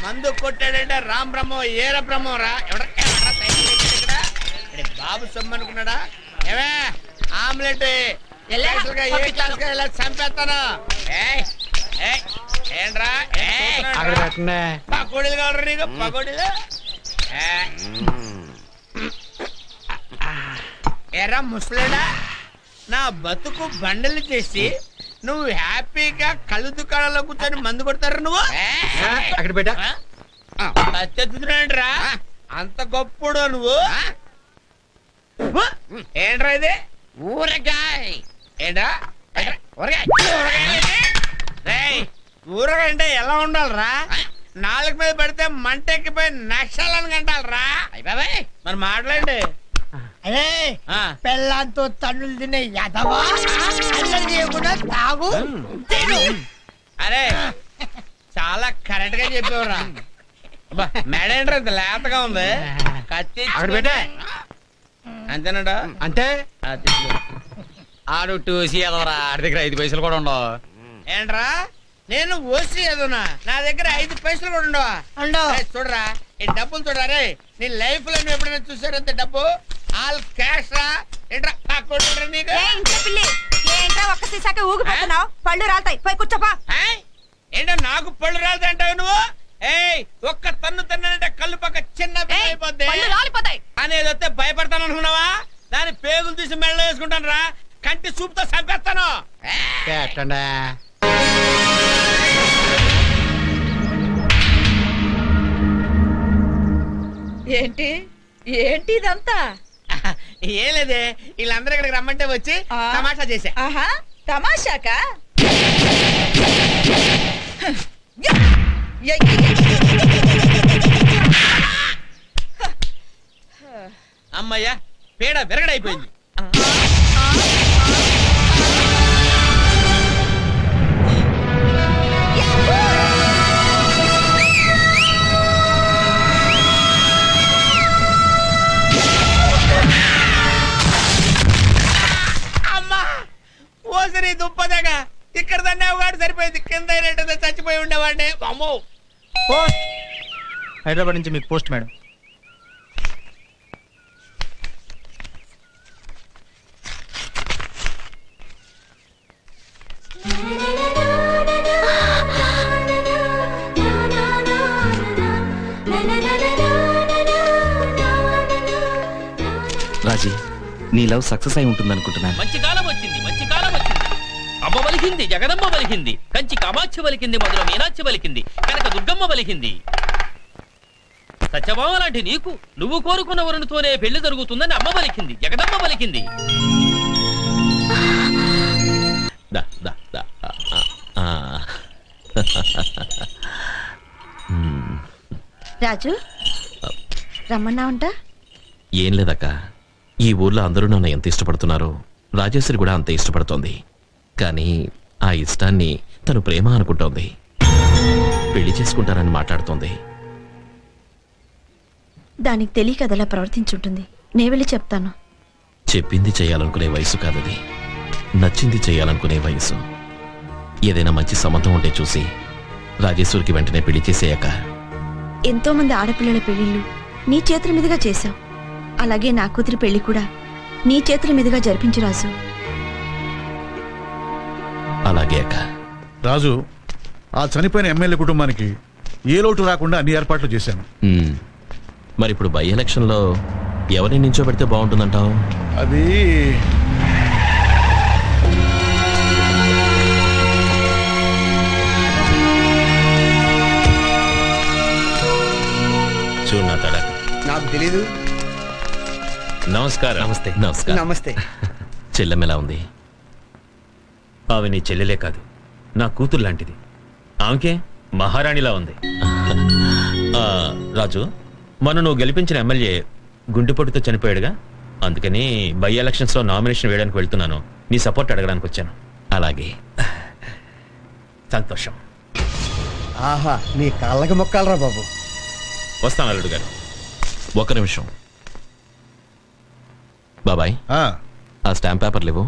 మందు కొట్టాడంటే రామ్ బ్రహ్మం ఏర బ్రహ్మం రా ఎవడ ఎవడ్రా సైకిల్ ఎక్కాడు ఇక్కడ ఈడి బాబు సొమ్ము అనుకున్నాడా ఏమే ఆమ్లెట్ స్పెషల్ గా ఏ క్లాస్ గా ఇలా చంపేస్తాను ఏయ్, ఏయ్, ఏంట్రా ఏయ్, అక్కడ పెట్టండి పకోడీలు కావాలి నీకు పకోడీలు ఏయ్. ఎరా ముసలిడా నా బతుకు బండలు చేసి నువ్వు హ్యాపీగా కళ్ళు దుకాణంలో కూర్చొని మందు కొడతారు నువ్వు ఆ, అక్కడ పెట్టా అత్యద్భుతమేంట్రా అంత గొప్పడు నువ్వు ఉ, ఏంట్రా ఇది ఊరగాయ ఏంట్రా ఊరగాయ ఊరగాయ అంటే ఎలా ఉండాలిరా నాలుగు మీద పడితే మంట ఎక్కిపోయి నక్షాలని కంటాలరా అయిపోయి మరి మాట్లాడండి అరే ఆ. పెళ్ళాంతో తన్నులు తినే యదవా అల్లరి చేయకుండా తాగు తిను అరే చాలా కరెక్ట్ గా చెప్పేవరా మెడ ఏంట్రా ఇంత లేతగా ఉంది కత్తి అక్కడ పెట్టే అంతేనాడా అంతే ఆ, తీసుకో. ఆడు టూసి ఎదవరా ఆడి దగ్గర ఐదు పైసలు కూడా ఉండవు ఏంట్రా నేను ఓసి ఎదునా నా దగ్గర ఐదు పైసలు కూడా ఉండవా ఉండవు. ఏయ్, చూడరా ఈ డబ్బులు చూడరా రే నీ లైఫ్ లో నువ్వు ఎప్పుడైనా చూసారంత డబ్బు ఆల్ క్యాష్ రా ఏంట్రా పక్కోడురా నీకు ఏ ఇంట్లో పిల్లి ఏంట్రా ఒక్క సీసాకి ఊగిపోతున్నావు పళ్ళు రాలుతాయి పోయి కూర్చోపా ఏయ్, ఏంటో నాకు పళ్ళు రాదంటావు నువ్వు ఏయ్ ఒక్క తన్ను తన్నంటే కళ్ళు పక్క చిన్న పిల్ల ఏయ్, అయిపోద్ది పళ్ళు రాలిపోతాయి అనేది వస్తే భయపడతాను అనుకున్నావా దాని పేగులు తీసి మెడలో వేసుకుంటాను రా కంటి చూపుతో చంపేస్తాను పెట్టండి ఏంటి ఏంటి ఇదంతా ఏం లేదే వీళ్ళందరూ ఇక్కడికి రమ్మంటే వచ్చి ఆ. తమాషా చేశా ఆహా తమాషాకా అమ్మయ్యా పేడ విరగడైపోయింది అమ్మా ఓసరి దుప్పదగా ఇక్కడ దాన్ని అవగాడు సరిపోయింది కింద అయినట్టు చచ్చిపోయి ఉండేవాడిని అమ్మో పోస్ట్ హైదరాబాద్ నుంచి మీకు పోస్ట్ మేడం రాజీ నీ లవ్ సక్సెస్ అయి ఉంటుంది అనుకుంటున్నాను మంచి కాలం వచ్చింది మంచి కాలం వచ్చింది అమ్మ వలికింది జగదమ్మ వలికింది కంచి కామాక్షి వలికింది మధుర మీనాక్షి వలికింది కనుక దుర్గమ్మ వలికింది సత్యభామ లాంటి నీకు నువ్వు కోరుకున్న వరునితోనే పెళ్లి జరుగుతుందని అమ్మ వలికింది జగదమ్మ వలికింది దా, దా, దా, ఆ, ఆ, ఆ. మ్మ్. రాజు రమ్మన్నా ఉంటా ఏం లేదక్క ఈ ఊర్లో అందరూ నన్ను ఎంత ఇష్టపడుతున్నారో రాజేశ్వరి కూడా అంత ఇష్టపడుతోంది కానీ ఆ ఇష్టాన్ని తను ప్రేమ అనుకుంటోంది పెళ్లి చేసుకుంటానని మాట్లాడుతోంది దానికి తెలియక అదలా ప్రవర్తించుంటుంది నే వెళ్ళి చెప్తాను చెప్పింది చేయాలనుకునే వయసు కాదది నచ్చింది చేయాలనుకునే వయసు ఏదైనా మంచి సంబంధం ఉంటే చూసి రాజేశ్వరికి వెంటనే పెళ్లి చేసేయక ఎంతో మంది ఆడపిల్లల పెళ్లిళ్ళు నీ చేతుల మీదుగా చేశావు అలాగే నా కూతురి పెళ్లి కూడా నీ చేతుల మీదుగా జరిపించు రాజు అలాగే అక్క రాజు ఆ చనిపోయిన ఎమ్మెల్యే కుటుంబానికి ఏ లోటు రాకుండా అన్ని ఏర్పాట్లు చేశాను హ్మ్. మరి ఇప్పుడు బై ఎలక్షన్లో ఎవరిని నించోబెడితే బాగుంటుందంటావు అది చూడు నా తడ నాకు తెలీదు నమస్కారం నమస్తే నమస్కారం నమస్తే చెల్లెమ్మెలా ఉంది ఆమె నీ చెల్లెలే కాదు నా కూతురు లాంటిది ఆమెకే మహారాణిలా ఉంది ఆ, రాజు మొన్న నువ్వు గెలిపించిన ఎమ్మెల్యే గుండెపోటుతో చనిపోయాడుగా అందుకని బై ఎలక్షన్స్ లో నామినేషన్ వేయడానికి వెళ్తున్నాను నీ సపోర్ట్ అడగడానికి వచ్చాను అలాగే సంతోషం ఆహా నీ కాళ్ళకి మొక్కాలరా బాబు వస్తాను అల్లుడు గారు ఒక్క నిమిషం బాబాయ్ ఆ, ఆ స్టాంప్ పేపర్లు ఇవ్వు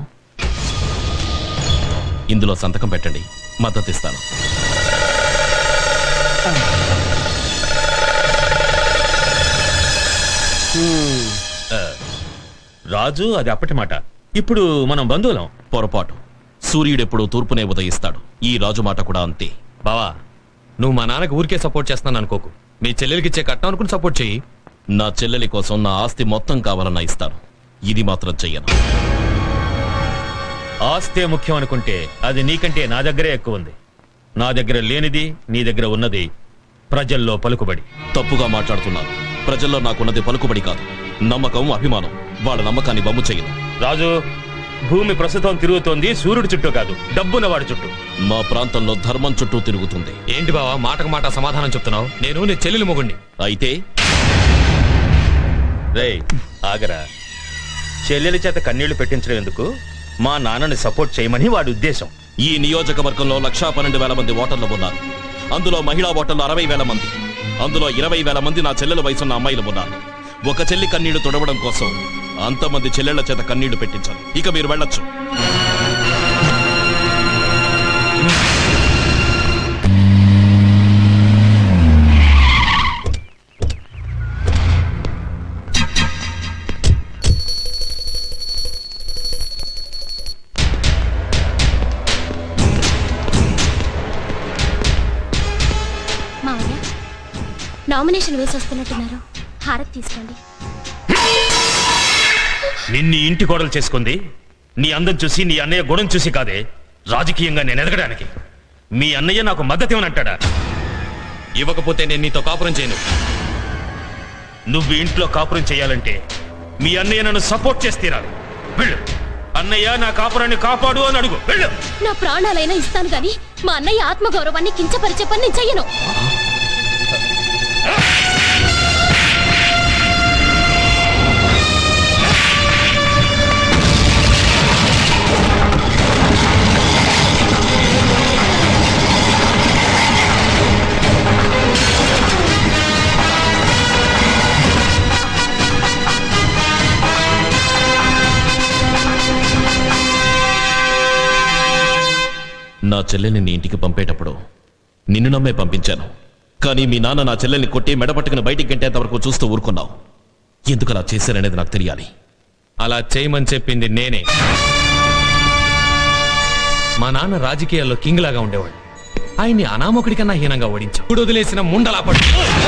ఇందులో సంతకం పెట్టండి మద్దతు ఇస్తాను ఆ, రాజు అది అప్పటి మాట ఇప్పుడు మనం బంధువులం పొరపాటు సూర్యుడెప్పుడు తూర్పునే ఉదయిస్తాడు ఈ రాజు మాట కూడా అంతే బావా నువ్వు మా నాన్నకి ఊరికే సపోర్ట్ చేస్తున్నాను అనుకోకు మీ చెల్లెలకి ఇచ్చే కట్నం అనుకుని సపోర్ట్ చెయ్యి నా చెల్లెలి కోసం నా ఆస్తి మొత్తం కావాలన్నా ఇస్తాను ఇది మాత్రం చెయ్యను ఆస్తే ముఖ్యం అనుకుంటే అది నీకంటే నా దగ్గరే ఎక్కువ ఉంది నా దగ్గర లేనిది నీ దగ్గర ఉన్నది ప్రజల్లో పలుకుబడి తప్పుగా మాట్లాడుతున్నారు ప్రజల్లో నాకున్నది పలుకుబడి కాదు నమ్మకం అభిమానం వాళ్ళ నమ్మకాన్ని బొమ్ము చేయను రాజు భూమి ప్రస్తుతం తిరుగుతోంది సూర్యుడి చుట్టూ కాదు డబ్బున్న వాడి చుట్టూ మా ప్రాంతంలో ధర్మం చుట్టూ తిరుగుతుంది ఏంటి బావా మాటకు మాట సమాధానం చెప్తున్నావు నేను నీ చెల్లెలి మొగుణ్ణి అయితే రేయ్ ఆగరా చెల్లెలి చేత కన్నీళ్లు పెట్టించడం ఎందుకు మా నాన్నని సపోర్ట్ చేయమని వాడి ఉద్దేశం ఈ నియోజకవర్గంలో లక్షా పన్నెండు వేల మంది ఓటర్లు ఉన్నారు అందులో మహిళా ఓటర్లు అరవై వేల మంది అందులో ఇరవై వేల మంది నా చెల్లెల వయసున్న అమ్మాయిలు ఉన్నారు ఒక చెల్లి కన్నీళ్లు తుడవడం కోసం అంతమంది చెల్లెళ్ల చేత కన్నీళ్లు పెట్టించారు ఇక మీరు వెళ్ళొచ్చు మావయ్య నామినేషన్ వేసి వస్తున్నట్టున్నారు హారతి తీసుకోండి నిన్ని ఇంటి కోడలు చేసుకుంది నీ అందం చూసి నీ అన్నయ్య గుణం చూసి కాదే రాజకీయంగా నేను ఎదగడానికి మీ అన్నయ్య నాకు మద్దతు ఇవ్వనంటాడా ఇవ్వకపోతే నేను నీతో కాపురం చేయను నువ్వు ఇంట్లో కాపురం చేయాలంటే మీ అన్నయ్య నన్ను సపోర్ట్ చేసి తీరాలి వెళ్ళు అన్నయ్య నా కాపురాన్ని కాపాడు అని అడుగు వెళ్ళు నా ప్రాణాలైనా ఇస్తాను గాని మా అన్నయ్య ఆత్మగౌరవాన్ని కించపరిచే పని నేను చెయ్యను నా చెల్లెల్ని నీ ఇంటికి పంపేటప్పుడు నిన్ను నమ్మే పంపించాను కానీ మీ నాన్న నా చెల్లెల్ని కొట్టి మెడపట్టుకుని బయటికి గంటేంత వరకు చూస్తూ ఊరుకున్నావు ఎందుకు అలా చేశారనేది నాకు తెలియాలి అలా చేయమని చెప్పింది నేనే మా నాన్న రాజకీయాల్లో కింగ్ లాగా ఉండేవాడు ఆయన్ని అనామకుడి కన్నా హీనంగా ఓడించావు ఇప్పుడు వదిలేసిన ముండలా పడు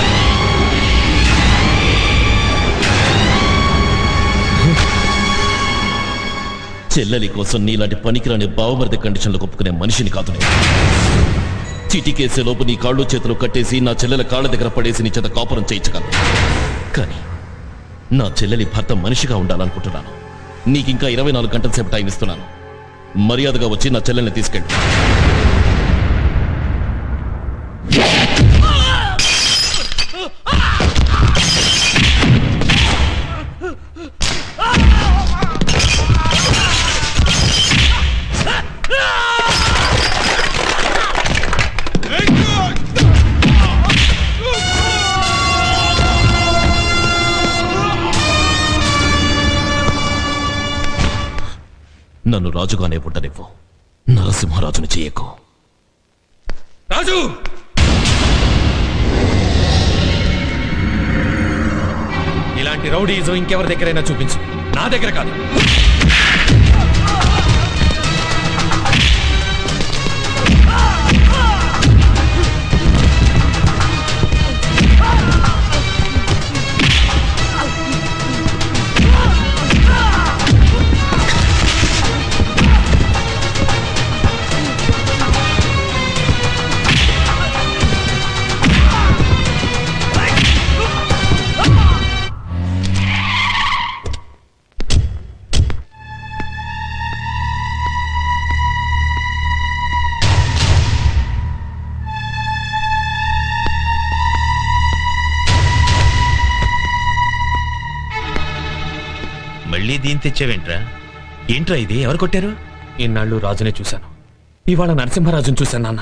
చెల్లెలి కోసం నీలాంటి పనికిరాని బావమరిది కండిషన్లు ఒప్పుకునే మనిషిని కాదు నేను చిటికేసేలోపు నీ కాళ్ళు చేతులు కట్టేసి నా చెల్లెల కాళ్ళ దగ్గర పడేసి నీ చేత కాపురం చేయించగలను కానీ నా చెల్లెలి భర్త మనిషిగా ఉండాలనుకుంటున్నాను నీకింకా ఇరవై నాలుగు గంటల సేపు టైం ఇస్తున్నాను మర్యాదగా వచ్చి నా చెల్లెల్ని తీసుకెళ్ళు నన్ను రాజుగానే ఉండనివ్వు నరసింహరాజుని చేయకు రాజు ఇలాంటి రౌడీజం ఇంకెవరి దగ్గరైనా చూపించు నా దగ్గర కాదు మళ్ళీ దీని తెచ్చావేంట్రా ఏంట్రా ఇది ఎవరు కొట్టారు ఇన్నాళ్ళు రాజునే చూశాను ఇవాళ నరసింహరాజుని చూశాను నాన్న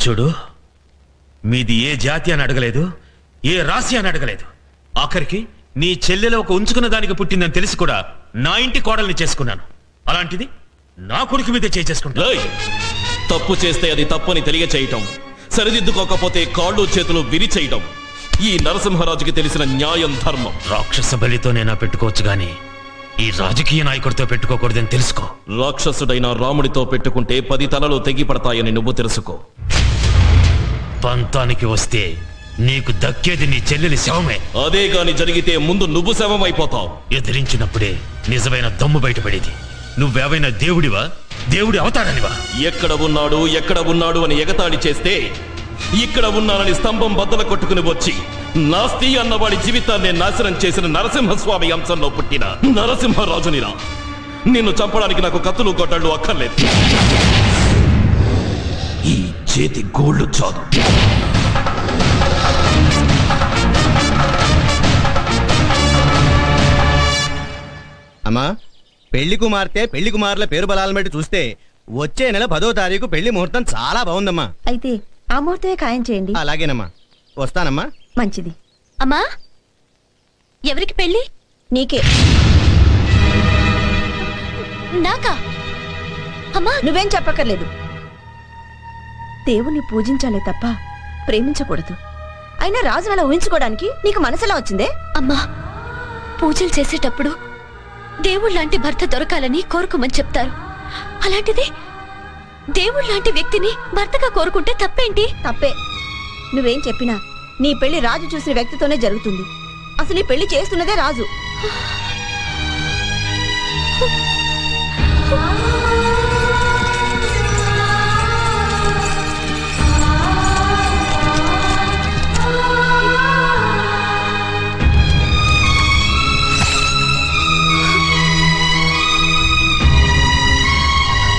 చూడు మీది ఏ జాతి అని అడగలేదు ఏ రాశి అని అడగలేదు ఆఖరికి నీ చెల్లెలు ఒక ఉంచుకున్న దానికి పుట్టిందని తెలిసి కూడా నా ఇంటి కోడల్ని చేసుకున్నాను అలాంటిది నా కొడుకు మీద చేసుకుంటా ఏయ్! తప్పు చేస్తే అది తప్పని తెలియచేయటం సరిదిద్దుకోకపోతే కాళ్ళు చేతులు విరిచేయటం ఈ నరసింహరాజుకి తెలిసిన న్యాయం ధర్మం రాక్షస బలితోనైనా పెట్టుకోవచ్చు గాని ఈ రాజకీయ నాయకుడితో పెట్టుకోకూడదని తెలుసుకో రాక్షసుడైన రాముడితో పెట్టుకుంటే పది తలలు తెగిపడతాయని నువ్వు తెలుసుకో పంతానికి వస్తే నీకు దక్కేది నీ చెల్లెలి శవమే అదే గాని జరిగితే ముందు నువ్వు శవం అయిపోతావు ఎదిరించినప్పుడే నిజమైన దమ్ము బయటపడేది నువ్వేవైనా దేవుడివా దేవుడి అవతారనివా ఎక్కడ ఉన్నాడు ఎక్కడ ఉన్నాడు అని ఎగతాళి చేస్తే ఇక్కడ ఉన్నానని స్తంభం బద్దల కొట్టుకుని వచ్చి నాస్తి అన్నవాడి జీవితాన్ని నాశనం చేసిన నరసింహస్వామి అంశంలో పుట్టిన నరసింహరాజునిరా నిన్ను చంపడానికి నాకు కత్తులు గొడ్డళ్ళు అక్కర్లేదు ఈ చేతి గోళ్ళు చాలు అమ్మా పెళ్లి కుమార్తె పెళ్లి కుమారుల పేరు బలాలను బట్టి చూస్తే వచ్చే నెల పదో తారీఖు పెళ్లి ముహూర్తం చాలా బాగుందమ్మా అయితే ఆ ముహూర్తమే ఖాయం చేయండి అలాగేనమ్మా వస్తానమ్మా మంచిది అమ్మా ఎవరికి పెళ్లి నీకే నాకా అమ్మా నువ్వేం చెప్పక్కర్లేదు దేవుణ్ణి పూజించాలే తప్ప ప్రేమించకూడదు అయినా రాజును అలా ఊహించుకోవడానికి నీకు మనసులా వచ్చిందే అమ్మా పూజలు చేసేటప్పుడు దేవుళ్ళ లాంటి భర్త దొరకాలని కోరుకోమని చెప్తారు అలాంటిది దేవుళ్ళ లాంటి వ్యక్తిని భర్తగా కోరుకుంటే తప్పేంటి తప్పే నువ్వేం చెప్పినా నీ పెళ్లి రాజు చూసిన వ్యక్తితోనే జరుగుతుంది అసలు నీ పెళ్లి చేస్తున్నదే రాజు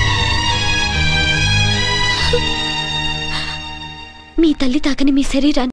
మీ తల్లి తాకని మీ శరీరాన్ని